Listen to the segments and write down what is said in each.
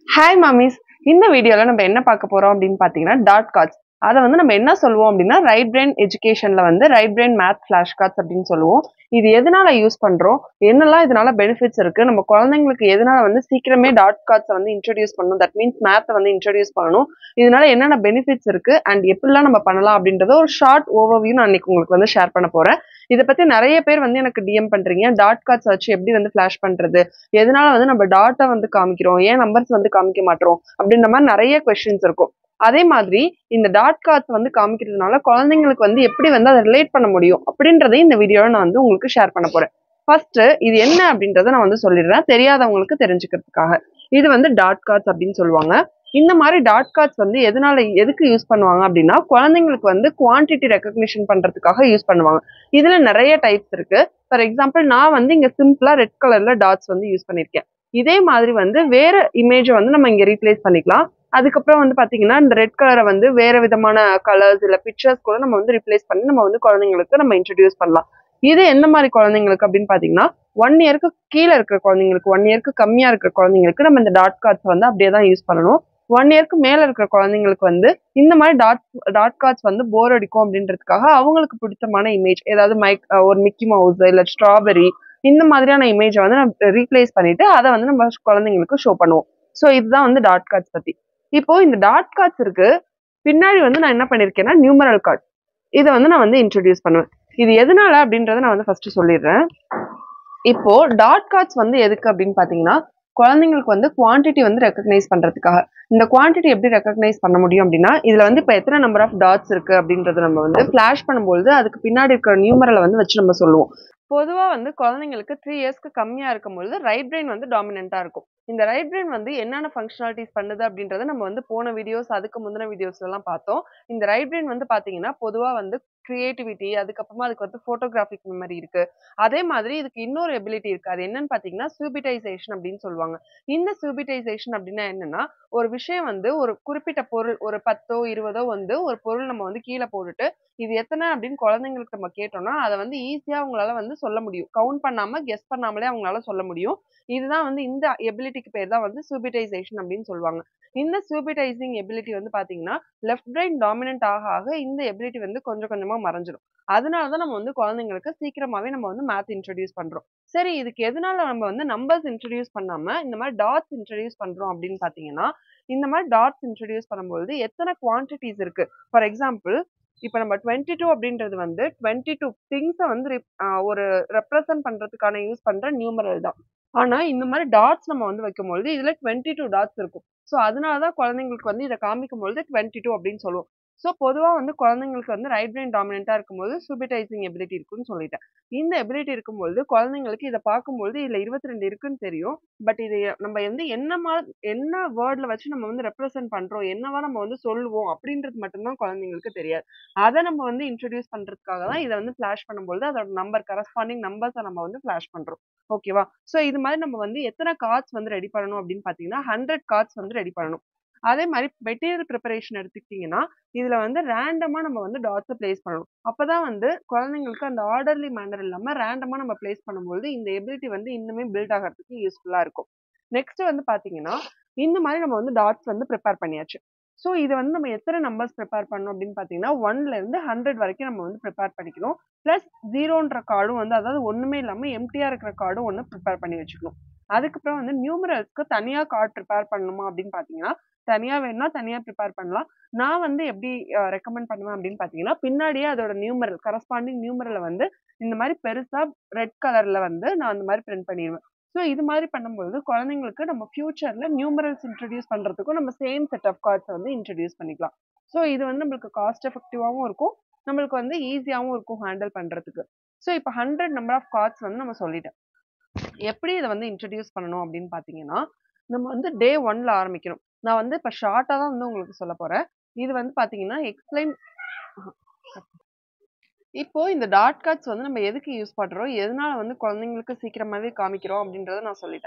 hi மாமிஸ் இந்த வீடியோல நம்ம என்ன பார்க்க போறோம் அப்படின்னு பார்த்தீங்கன்னா டாட் கார்ட்ஸ் அதை வந்து நம்ம என்ன சொல்லுவோம் அப்படின்னா ரைட் பிரெயின் எஜுகேஷன்ல வந்து right brain math flash cards அப்படின்னு சொல்லுவோம் இது எதனால யூஸ் பண்றோம் என்னெல்லாம் இதனால பெனிஃபிட்ஸ் இருக்கு நம்ம குழந்தைங்களுக்கு எதனால வந்து சீக்கிரமே டாட் கார்ட்ஸை வந்து இன்ட்ரடியூஸ் பண்ணணும் தட் மீன்ஸ் மேத்தை வந்து இன்ட்ரடியூஸ் பண்ணணும் இதனால என்னென்ன பெனிஃபிட்ஸ் இருக்கு அண்ட் எப்படிலாம் நம்ம பண்ணலாம் அப்படின்றத ஒரு ஷார்ட் ஓவர்வியூ நான் இன்னைக்கு உங்களுக்கு வந்து ஷேர் பண்ண போறேன் இதை பத்தி நிறைய பேர் வந்து எனக்கு டிஎம் பண்றீங்க டாட் கார்ட்ஸ் வச்சு எப்படி வந்து ஃபிளாஷ் பண்றது எதனால வந்து நம்ம டாட்டை வந்து காமிக்கிறோம் ஏன் நம்பர்ஸ் வந்து காமிக்க மாட்டோம் அப்படின்ற மாதிரி நிறைய கொஸ்டின்ஸ் இருக்கும் அதே மாதிரி இந்த டாட் கார்ட்ஸ் வந்து காமிக்கிறதுனால குழந்தைங்களுக்கு வந்து எப்படி வந்து அதை ரிலேட் பண்ண முடியும் அப்படின்றதையும் இந்த வீடியோல நான் வந்து உங்களுக்கு ஷேர் பண்ண போறேன் ஃபர்ஸ்ட் இது என்ன அப்படின்றத நான் வந்து சொல்லிடுறேன் தெரியாதவங்களுக்கு தெரிஞ்சுக்கிறதுக்காக இது வந்து டாட் கார்ட்ஸ் அப்படின்னு சொல்லுவாங்க இந்த மாதிரி டாட் கார்ட்ஸ் வந்து எதனால எதுக்கு யூஸ் பண்ணுவாங்க அப்படின்னா குழந்தைங்களுக்கு வந்து குவான்டிட்டி ரெக்கக்னிஷன் பண்றதுக்காக யூஸ் பண்ணுவாங்க இதுல நிறைய டைப்ஸ் இருக்கு ஃபார் எக்ஸாம்பிள் நான் வந்து இங்க சிம்பிளா ரெட் கலர்ல டாட்ஸ் வந்து யூஸ் பண்ணிருக்கேன் இதே மாதிரி வந்து வேற இமேஜை வந்து நம்ம இங்க ரீப்ளேஸ் பண்ணிக்கலாம் அதுக்கப்புறம் வந்து பாத்தீங்கன்னா இந்த ரெட் கலரை வந்து வேற விதமான கலர்ஸ் இல்ல பிக்சர்ஸ் கூட நம்ம வந்து ரிப்ளேஸ் பண்ணி நம்ம வந்து குழந்தைங்களுக்கு நம்ம இன்ட்ரடியூஸ் பண்ணலாம் இது எந்த மாதிரி குழந்தைங்களுக்கு அப்படின்னு பாத்தீங்கன்னா ஒன் இயருக்கு கீழே இருக்கிற குழந்தைங்களுக்கு ஒன் இயருக்கு கம்மியா இருக்கிற குழந்தைங்களுக்கு நம்ம இந்த டாட் கார்ட்ஸ் வந்து அப்படியே தான் யூஸ் பண்ணணும் ஒன் இயருக்கு மேல இருக்கிற குழந்தைங்களுக்கு வந்து இந்த மாதிரி டாட் டாட் கார்ட்ஸ் வந்து போர் அடிக்கும் அப்படின்றதுக்காக அவங்களுக்கு பிடிச்சமான இமேஜ் ஏதாவது மைக் ஒரு மிக்கி மவுஸ் இல்ல ஸ்ட்ராபெரி இந்த மாதிரியான இமேஜை வந்து நம்ம ரீப்ளேஸ் பண்ணிட்டு அதை வந்து நம்ம குழந்தைங்களுக்கு ஷோ பண்ணுவோம் ஸோ இதுதான் வந்து டாட் கார்ட்ஸ் பத்தி இப்போ இந்த டாட் கார்ட்ஸ் இருக்கு பின்னாடி வந்து நான் என்ன பண்ணிருக்கேன்னா நியூமரல் கார்ட் இதை வந்து நான் வந்து இன்ட்ரடியூஸ் பண்ணுவேன் இது எதனால அப்படின்றத நான் வந்து ஃபர்ஸ்ட் சொல்லிடுறேன் இப்போ டாட் கார்ட்ஸ் வந்து எதுக்கு அப்படின்னு பாத்தீங்கன்னா குழந்தைங்களுக்கு வந்து குவான்டிட்டி வந்து ரெக்கக்னைஸ் பண்றதுக்காக இந்த குவான்டிட்டி எப்படி ரெக்கக்னைஸ் பண்ண முடியும் அப்படின்னா இதுல வந்து இப்போ எத்தனை நம்பர் ஆஃப் டாட்ஸ் இருக்கு அப்படின்றத நம்ம வந்து ஃபிளாஷ் பண்ணும்போது அதுக்கு பின்னாடி இருக்கிற நியூமரலை வந்து வச்சு நம்ம சொல்லுவோம் பொதுவா வந்து குழந்தைங்களுக்கு த்ரீ இயர்ஸ்க்கு கம்மியா இருக்கும்பொழுது ரைட் பிரெயின் வந்து டாமினண்டா இருக்கும் இந்த ரைட் பிரெயின் வந்து என்னென்ன ஃபங்க்ஷனாலிட்டிஸ் பண்ணுது அப்படின்றத நம்ம வந்து போன வீடியோஸ் அதுக்கு முந்தின வீடியோஸ் எல்லாம் பார்த்தோம் இந்த ரைட் பிரெயின் வந்து பாத்தீங்கன்னா பொதுவா வந்து கிரியேட்டிவிட்டி அதுக்கப்புறமா அதுக்கு வந்து போட்டோகிராஃபிக் மெமரி இருக்கு அதே மாதிரி இதுக்கு இன்னொரு எபிலிட்டி இருக்கு அது என்னன்னு பாத்தீங்கன்னா சூபிடைசேஷன் அப்படின்னு சொல்லுவாங்க இந்த சூபிடைசேஷன் அப்படின்னா என்னன்னா ஒரு விஷயம் வந்து ஒரு குறிப்பிட்ட பொருள் ஒரு பத்தோ இருபதோ வந்து ஒரு பொருள் நம்ம வந்து கீழே போட்டுட்டு இது எத்தனை அப்படின்னு குழந்தைங்களுக்கு நம்ம கேட்டோம்னா அதை வந்து ஈஸியா அவங்களால வந்து சொல்ல முடியும் கவுண்ட் பண்ணாம கெஸ் பண்ணாமலே அவங்களால சொல்ல முடியும் இதுதான் வந்து இந்த எபிலிட்டிக்கு பேர் தான் வந்து சூபிடைசேஷன் அப்படின்னு சொல்லுவாங்க இந்த சூபிடைசிங் எபிலிட்டி வந்து பாத்தீங்கன்னா லெஃப்ட் பிரெயின் டாமினன்ட் ஆக ஆக இந்த எபிலிட்டி வந்து கொஞ்சம் கொஞ்சமா மறைஞ்சிடும் அதனால தான் நம்ம வந்து குழந்தைங்களுக்கு சீக்கிரமாவே நம்ம வந்து மேத் இன்ட்ரடியூஸ் பண்றோம் சரி இதுக்கு எதனால நம்ம வந்து நம்பர்ஸ் இன்ட்ரடியூஸ் பண்ணாம இந்த மாதிரி டாட்ஸ் இன்ட்ரடியூஸ் பண்றோம் அப்படின்னு பாத்தீங்கன்னா இந்த மாதிரி டாட்ஸ் இன்ட்ரடியூஸ் பண்ணும்போது எத்தனை குவான்டிட்டிஸ் இருக்கு ஃபார் எக்ஸாம்பிள் இப்போ நம்ம டுவெண்ட்டி டூ அப்படின்றது வந்து டுவெண்ட்டி டூ திங்ஸை வந்து ஒரு ரெப்ரசன்ட் பண்றதுக்கான யூஸ் பண்ற நியூமரல் தான் ஆனா இந்த மாதிரி டாட்ஸ் நம்ம வந்து வைக்கும்பொழுது இதுல டுவெண்ட்டி டூ டாட்ஸ் இருக்கும் ஸோ அதனாலதான் குழந்தைங்களுக்கு வந்து இதை காமிக்கும் பொழுது டுவெண்ட்டி டூ அப்படின்னு சொல்லுவோம் ஸோ பொதுவாக வந்து குழந்தைங்களுக்கு வந்து ரைட் பிரெயின் டாமினெண்ட்டாக இருக்கும்போது சூபிடைசிங் எபிலிட்டி இருக்குன்னு சொல்லிட்டேன் இந்த எபிலிட்டி இருக்கும்போது குழந்தைங்களுக்கு இதை பார்க்கும்போது இதில் இருபத்தி ரெண்டு இருக்குன்னு தெரியும் பட் இது நம்ம வந்து என்ன மா என்ன வேர்டில் வச்சு நம்ம வந்து ரெப்ரசென்ட் பண்ணுறோம் என்னவா நம்ம வந்து சொல்லுவோம் அப்படின்றது மட்டும்தான் குழந்தைங்களுக்கு தெரியாது அதை நம்ம வந்து இன்ட்ரடியூஸ் பண்ணுறதுக்காக தான் இதை வந்து ஃப்ளாஷ் பண்ணும்போது அதோட நம்பர் கரஸ்பாண்டிங் நம்பர்ஸை நம்ம வந்து ஃப்ளாஷ் பண்ணுறோம் ஓகேவா ஸோ இது மாதிரி நம்ம வந்து எத்தனை கார்ட்ஸ் வந்து ரெடி பண்ணணும் அப்படின்னு பார்த்தீங்கன்னா ஹண்ட்ரட் கார்ட்ஸ் வந்து ரெடி பண்ணணும் அதே மாதிரி மெட்டீரியல் ப்ரிப்பரேஷன் எடுத்துக்கிட்டிங்கன்னா இதில் வந்து ரேண்டமாக நம்ம வந்து டாட்ஸை பிளேஸ் பண்ணணும் அப்போ தான் வந்து குழந்தைங்களுக்கு அந்த ஆர்டர்லி மேனர் இல்லாமல் ரேண்டமாக நம்ம பிளேஸ் பண்ணும்போது இந்த எபிலிட்டி வந்து இன்னுமே பில்ட் ஆகிறதுக்கு யூஸ்ஃபுல்லாக இருக்கும் நெக்ஸ்ட் வந்து பார்த்தீங்கன்னா இந்த மாதிரி நம்ம வந்து டாட்ஸ் வந்து ப்ரிப்பேர் பண்ணியாச்சு ஸோ இது வந்து நம்ம எத்தனை நம்பர்ஸ் ப்ரிப்பேர் பண்ணணும் அப்படின்னு பார்த்தீங்கன்னா ஒன்ல இருந்து ஹண்ட்ரட் வரைக்கும் நம்ம வந்து ப்ரிப்பேர் பண்ணிக்கணும் ப்ளஸ் ஜீரோன்ற கார்டும் வந்து அதாவது ஒன்றுமே இல்லாமல் எம்டியாக இருக்கிற கார்டும் ஒன்று ப்ரிப்பேர் பண்ணி வச்சுக்கணும் அதுக்கப்புறம் வந்து நியூமரல்ஸ்க்கு தனியாக கார்டு ப்ரிப்பேர் பண்ணணுமா அப்படின்னு பார்த்தீங்கன்னா தனியாக வேணும்னா தனியாக ப்ரிப்பேர் பண்ணலாம் நான் வந்து எப்படி ரெக்கமெண்ட் பண்ணுவேன் அப்படின்னு பார்த்தீங்கன்னா பின்னாடியே அதோட நியூமரல் கரஸ்பாண்டிங் நியூமரலை வந்து இந்த மாதிரி பெருசாக ரெட் கலரில் வந்து நான் அந்த மாதிரி பிரிண்ட் பண்ணிடுவேன் ஸோ இது மாதிரி பண்ணும்போது குழந்தைங்களுக்கு நம்ம ஃபியூச்சரில் நியூமரல்ஸ் இன்ட்ரடியூஸ் பண்ணுறதுக்கும் நம்ம சேம் செட் ஆஃப் கார்ட்ஸை வந்து இன்ட்ரடியூஸ் பண்ணிக்கலாம் ஸோ இது வந்து நம்மளுக்கு காஸ்ட் எஃபெக்டிவாகவும் இருக்கும் நம்மளுக்கு வந்து ஈஸியாகவும் இருக்கும் ஹேண்டில் பண்ணுறதுக்கு ஸோ இப்போ ஹண்ட்ரட் நம்பர் ஆஃப் கார்ட்ஸ் வந்து நம்ம சொல்லிட்டேன் எப்படி இதை வந்து இன்ட்ரடியூஸ் பண்ணணும் அப்படின்னு பார்த்தீங்கன்னா நம்ம வந்து டே ஒன்ல ஆரம்பிக்கணும் நான் வந்து இப்போ ஷார்ட்டாக தான் வந்து உங்களுக்கு சொல்ல போறேன் இது வந்து பார்த்தீங்கன்னா எக்ஸ்பிளைன் இப்போ இந்த டாட் கார்ட்ஸ் வந்து நம்ம எதுக்கு யூஸ் பண்றோம் எதனால வந்து குழந்தைங்களுக்கு சீக்கிரமாவே காமிக்கிறோம் அப்படின்றத நான் சொல்லிட்டேன்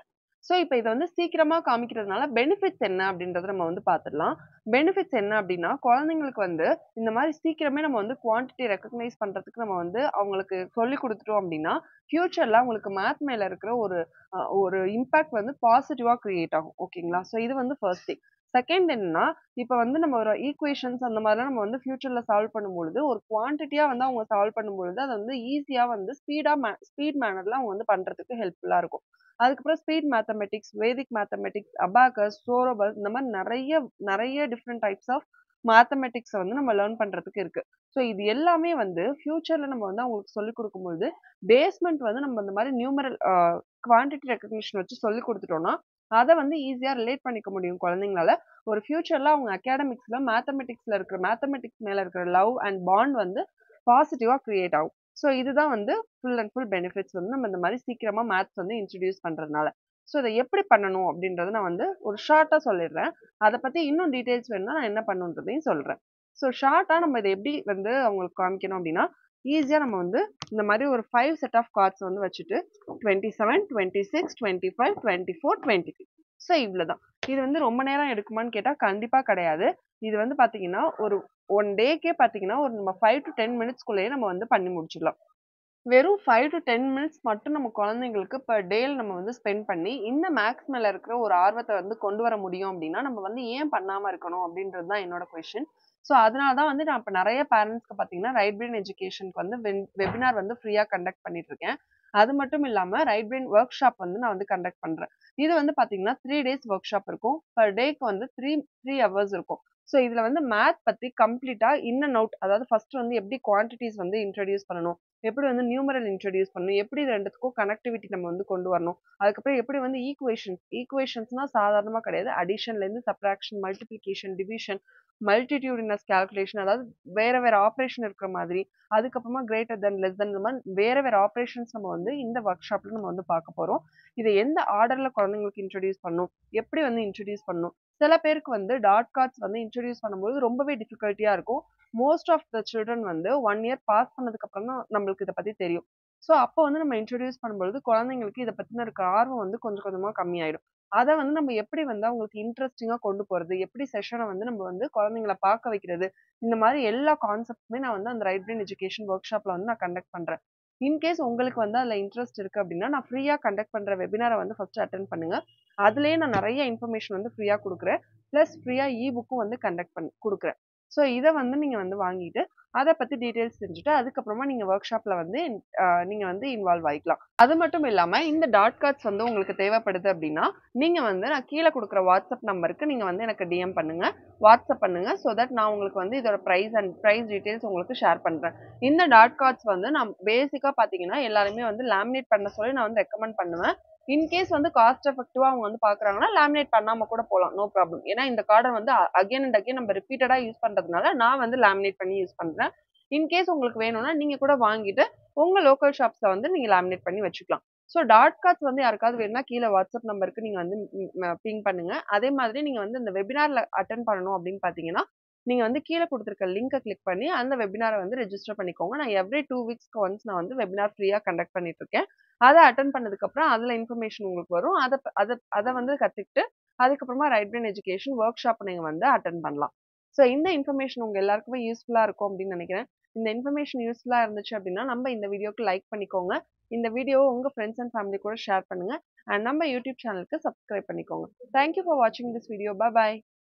ஸோ இப்போ இதை வந்து சீக்கிரமா காமிக்கிறதுனால பெனிஃபிட்ஸ் என்ன அப்படின்றத நம்ம வந்து பார்த்துடலாம் பெனிஃபிட்ஸ் என்ன அப்படின்னா குழந்தைங்களுக்கு வந்து இந்த மாதிரி சீக்கிரமே நம்ம வந்து குவான்டிட்டி ரெக்கக்னைஸ் பண்றதுக்கு நம்ம வந்து அவங்களுக்கு சொல்லி கொடுத்துட்டோம் அப்படின்னா ஃபியூச்சர்ல அவங்களுக்கு மேத் மேல இருக்கிற ஒரு அஹ், ஒரு இம்பாக்ட் வந்து பாசிட்டிவா கிரியேட் ஆகும் ஓகேங்களா ஸோ இது வந்து ஃபர்ஸ்ட் திங் செகண்ட் என்னன்னா இப்போ வந்து நம்ம ஒரு ஈக்குவேஷன்ஸ் அந்த மாதிரிலாம் நம்ம வந்து ஃபியூச்சர்ல சால்வ் பண்ணும்பொழுது ஒரு குவான்டிட்டியா வந்து அவங்க சால்வ் பண்ணும்பொழுது அது வந்து ஈஸியா வந்து ஸ்பீடா ஸ்பீட் மேனர்ல அவங்க வந்து பண்றதுக்கு ஹெல்ப்ஃபுல்லா இருக்கும் அதுக்கப்புறம் speed mathematics Vedic mathematics abacus சோரோபஸ் இந்த மாதிரி நிறைய நிறைய டிஃப்ரெண்ட் டைப்ஸ் ஆஃப் மேத்தமெட்டிக்ஸை வந்து நம்ம லேர்ன் பண்றதுக்கு இருக்கு ஸோ இது எல்லாமே வந்து ஃபியூச்சர்ல நம்ம வந்து அவங்களுக்கு சொல்லிக் கொடுக்கும்பொழுது பேஸ்மெண்ட் வந்து நம்ம இந்த மாதிரி நியூமரல் குவான்டிட்டி ரெக்கக்னிஷன் வச்சு சொல்லி கொடுத்துட்டோம்னா அதை வந்து ஈஸியா ரிலேட் பண்ணிக்க முடியும் குழந்தைங்களால ஒரு ஃபியூச்சர்ல அவங்க அகாடமிக்ஸ்ல மேத்தமெட்டிக்ஸ்ல இருக்கிற மேத்தமெட்டிக்ஸ் மேல இருக்கிற லவ் அண்ட் பாண்ட் வந்து பாசிட்டிவா கிரியேட் ஆகும் ஸோ இதுதான் வந்து ஃபுல் அண்ட் ஃபுல் பெனிஃபிட்ஸ் வந்து நம்ம இந்த மாதிரி சீக்கிரமா மேத்ஸ் வந்து இன்ட்ரடியூஸ் பண்றதுனால ஸோ இதை எப்படி பண்ணணும் அப்படின்றத நான் வந்து ஒரு ஷார்ட்டா சொல்லிடுறேன் அதை பத்தி இன்னும் டீடைல்ஸ் வேணும்னா நான் என்ன பண்ணுன்றதையும் சொல்றேன் ஸோ ஷார்ட்டா நம்ம இதை எப்படி வந்து அவங்களுக்கு காமிக்கணும் அப்படின்னா ஈஸியா நம்ம வந்து இந்த மாதிரி ஒரு ஃபைவ் செட் ஆஃப் கார்ட்ஸ் வந்து வச்சுட்டு twenty seven twenty six twenty five twenty four twenty six so இவ்வளோதான் இது வந்து ரொம்ப நேரம் எடுக்குமான்னு கேட்டால் கண்டிப்பாக கிடையாது இது வந்து பார்த்தீங்கன்னா ஒரு ஒன் டேக்கே பார்த்தீங்கன்னா ஒரு நம்ம ஃபைவ் டு டென் மினிட்ஸ்க்குள்ளேயே நம்ம வந்து பண்ணி முடிச்சிடலாம் வெறும் ஃபைவ் டு டென் மினிட்ஸ் மட்டும் நம்ம குழந்தைங்களுக்கு per டேல நம்ம வந்து ஸ்பெண்ட் பண்ணி இந்த மேக்ஸ் மேல இருக்கிற ஒரு ஆர்வத்தை வந்து கொண்டு வர முடியும் அப்படின்னா நம்ம வந்து ஏன் பண்ணாம இருக்கணும் அப்படின்றது தான் என்னோட கொஷின் ஸோ அதனால தான் வந்து நான் இப்போ நிறைய பேரண்ட்ஸ்க்கு பார்த்தீங்கன்னா ரைட் பிரெயின் எஜுகேஷனுக்கு வந்து வெபினார் வந்து ஃப்ரீயாக கண்டக்ட் பண்ணிட்டு இருக்கேன் அது மட்டும் இல்லாம ரைட் பிரெயின் ஒர்க் ஷாப் வந்து நான் வந்து கண்டக்ட் பண்றேன் இது வந்து பாத்தீங்கன்னா த்ரீ டேஸ் ஒர்க் ஷாப் இருக்கும் பர் டேக்கு வந்து த்ரீ த்ரீ ஹவர்ஸ் இருக்கும் ஸோ இதுல வந்து மேத் பத்தி கம்ப்ளீட்டா இன் அண்ட் அவுட் அதாவது ஃபர்ஸ்ட் வந்து எப்படி குவான்டிட்டிஸ் வந்து இன்ட்ரடியூஸ் பண்ணணும் எப்படி வந்து நியூமரல் இன்ட்ரடியூஸ் பண்ணணும் எப்படி இது ரெண்டுத்துக்கும் கனெக்டிவிட்டி நம்ம வந்து கொண்டு வரணும் அதுக்கப்புறம் எப்படி வந்து ஈக்குவேஷன்ஸ் ஈக்குவேஷன்ஸ்னா சாதாரணமா கிடையாது அடிஷன்ல இருந்து சப்ராக்ஷன் மல்டிபிளிகேஷன் டிவிஷன் மல்டிடியூடினஸ் கால்குலேஷன் அதாவது வேற வேற ஆப்ரேஷன் இருக்கிற மாதிரி அதுக்கப்புறமா கிரேட்டர் தென் லெஸ் தென் இந்த மாதிரி வேற வேற ஆப்ரேஷன்ஸ் நம்ம வந்து இந்த ஒர்க் ஷாப்ல நம்ம வந்து பார்க்க போறோம் இதை எந்த ஆர்டர்ல குழந்தைங்களுக்கு இன்ட்ரடியூஸ் பண்ணணும் எப்படி வந்து இன்ட்ரடியூஸ் பண்ணணும் சில பேருக்கு வந்து டாட் கார்ட்ஸ் வந்து இன்ட்ரடியூஸ் பண்ணும்போது ரொம்பவே டிஃபிகல்ட்டியா இருக்கும் மோஸ்ட் ஆஃப் த சில்ட்ரன் வந்து ஒன் இயர் பாஸ் பண்ணதுக்கு அப்புறம் தான் நம்மளுக்கு இதை பத்தி தெரியும் ஸோ அப்போ வந்து நம்ம இன்ட்ரடியூஸ் பண்ணும்பொழுது குழந்தைங்களுக்கு இதை பத்தின இருக்க ஆர்வம் வந்து கொஞ்சம் கொஞ்சமா கம்மியாயிடும் அதை வந்து நம்ம எப்படி வந்து அவங்களுக்கு இன்ட்ரெஸ்டிங்கா கொண்டு போறது எப்படி செஷனை வந்து நம்ம வந்து குழந்தைங்கள பார்க்க வைக்கிறது இந்த மாதிரி எல்லா கான்செப்ட்டுமே நான் வந்து அந்த ரைட் பிரெயின் எஜுகேஷன் ஒர்க் ஷாப்ல வந்து நான் கண்டக்ட் பண்றேன் இன்கேஸ் உங்களுக்கு வந்து அதுல இன்ட்ரெஸ்ட் இருக்கு அப்படின்னா நான் ஃப்ரீயா கண்டக்ட் பண்ற வெபினாரை வந்து ஃபர்ஸ்ட் அட்டன் பண்ணுங்க அதுலயே நான் நிறைய இன்ஃபர்மேஷன் வந்து ஃப்ரீயா கொடுக்குறேன் ப்ளஸ் ஃப்ரீயா இ புக்கும் வந்து கண்டக்ட் பண்ணி கொடுக்குறேன் ஸோ இதை வந்து நீங்க வந்து வாங்கிட்டு அதை பத்தி டீடைல்ஸ் தெரிஞ்சுட்டு அதுக்கப்புறமா நீங்க ஒர்க் ஷாப்ல வந்து ஆஹ் நீங்க வந்து இன்வால்வ் ஆயிக்கலாம் அது மட்டும் இல்லாம இந்த டாட் கார்ட்ஸ் வந்து உங்களுக்கு தேவைப்படுது அப்படின்னா நீங்க வந்து நான் கீழே கொடுக்குற வாட்ஸ்அப் நம்பருக்கு நீங்க வந்து எனக்கு டிஎம் பண்ணுங்க வாட்ஸ்அப் பண்ணுங்க ஸோ தட் நான் உங்களுக்கு வந்து இதோட ப்ரைஸ் அண்ட் ப்ரைஸ் டீடைல்ஸ் உங்களுக்கு ஷேர் பண்றேன் இந்த டாட் கார்ட்ஸ் வந்து நான் பேசிக்கா பாத்தீங்கன்னா எல்லாருமே வந்து லேமினேட் பண்ண சொல்லி நான் வந்து ரெக்கமெண்ட் பண்ணுவேன் இன்கேஸ் வந்து காஸ்ட் எஃபெக்டிவா அவங்க வந்து பாக்குறாங்கன்னா லேமினேட் பண்ணாம கூட போகலாம் நோ ப்ராப்ளம் ஏன்னா இந்த கார்டை வந்து அகைன் அண்ட் அகைன் நம்ம ரிப்பீட்டடா யூஸ் பண்றதுனால நான் வந்து லேமினேட் பண்ணி யூஸ் பண்றேன் இன்கேஸ் உங்களுக்கு வேணும்னா நீங்க கூட வாங்கிட்டு உங்க லோக்கல் ஷாப்ஸ்ல வந்து நீங்க லேமினேட் பண்ணி வச்சுக்கலாம் ஸோ டாட் கார்ட்ஸ் வந்து யாருக்காவது வேணும்னா கீழே வாட்ஸ்அப் நம்பருக்கு நீங்க வந்து பிங் பண்ணுங்க அதே மாதிரி நீங்க வந்து இந்த வெபினார்ல அட்டன் பண்ணணும் அப்படின்னு பாத்தீங்கன்னா நீங்க வந்து கீழே கொடுத்துருக்க லிங்கை கிளிக் பண்ணி அந்த வெபினாரை வந்து ரெஜிஸ்டர் பண்ணிக்கோங்க நான் எவ்ரி டூ வீக்ஸ்க்கு ஒன்ஸ் நான் வந்து வெபினார் ஃப்ரீயா கண்டக்ட் பண்ணிட்டு இருக்கேன் அதை அட்டன் பண்ணதுக்கு அப்புறம் அதுல இன்ஃபர்மேஷன் உங்களுக்கு வரும் அதை அதை அதை வந்து கத்துக்கிட்டு அதுக்கப்புறமா right brain education workshop நீங்க வந்து அட்டன் பண்ணலாம் ஸோ இந்த இன்ஃபர்மேஷன் உங்க எல்லாருக்குமே யூஸ்ஃபுல்லா இருக்கும் அப்படின்னு நினைக்கிறேன் இந்த இன்ஃபர்மேஷன் யூஸ்ஃபுல்லா இருந்துச்சு அப்படின்னா நம்ம இந்த வீடியோக்கு லைக் பண்ணிக்கோங்க இந்த வீடியோவை உங்க ஃப்ரெண்ட்ஸ் அண்ட் ஃபேமிலி கூட ஷேர் பண்ணுங்க அண்ட் நம்ம யூடியூப் சேனலுக்கு சப்ஸ்கிரைப் பண்ணிக்கோங்க தேங்க்யூ ஃபார் வாட்சிங் திஸ் வீடியோ பாய்